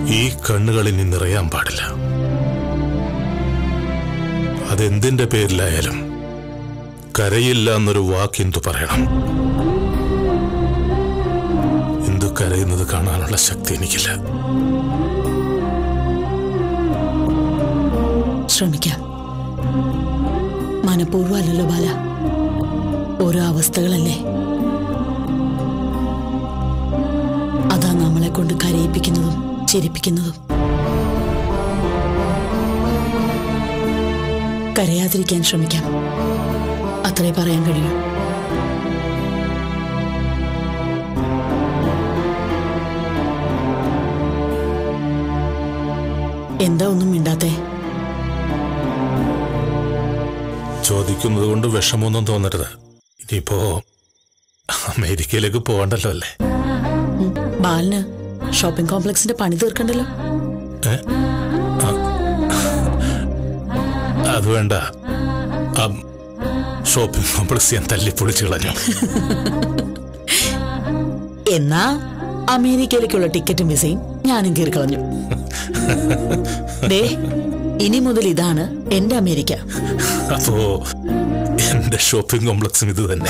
ഈ കണ്ണുകൾ ഇനി നിറയാൻ പാടില്ല അതെന്തിന്റെ പേരിലായാലും കരയില്ല എന്നൊരു വാക്ക് എന്തു പറയണം എന്തു കരയുന്നത് കാണാനുള്ള ശക്തി എനിക്കില്ല ശ്രമിക്കാം മനഃപൂർവ്വം അല്ലല്ലോ ബാല ഓരോ അവസ്ഥകളല്ലേ അതാ നമ്മളെ കൊണ്ട് കരയിപ്പിക്കുന്നതും ചിരിപ്പിക്കുന്നതും കരയാതിരിക്കാൻ ശ്രമിക്കാം അത്രേ പറയാൻ കഴിയൂ എന്താ ഒന്നും മിണ്ടാത്തേ ചോദിക്കുന്നത് കൊണ്ട് വിഷമമൊന്നും തോന്നരുത് ഇനിയിപ്പോ അമേരിക്കയിലേക്ക് പോകണ്ടല്ലോ അല്ലേ ബാലിന് ഷോപ്പിംഗ് കോംപ്ലക്സിന്റെ പണി തീർക്കണ്ടല്ലോ ഏ? ആ. അത് വേണ്ട ആ ഷോപ്പിംഗ് കോംപ്ലക്സ് ഞാൻ തല്ലിപ്പൊളിച്ച് കളഞ്ഞു എന്നാ അമേരിക്കയിലേക്കുള്ള ടിക്കറ്റും വിസയും ഞാനും കീറി കളഞ്ഞു ദേ ഇനി മുതൽ ഇതാണ് എന്റെ അമേരിക്ക അപ്പോ എന്റെ ഷോപ്പിംഗ് കോംപ്ലക്സും ഇത് തന്നെ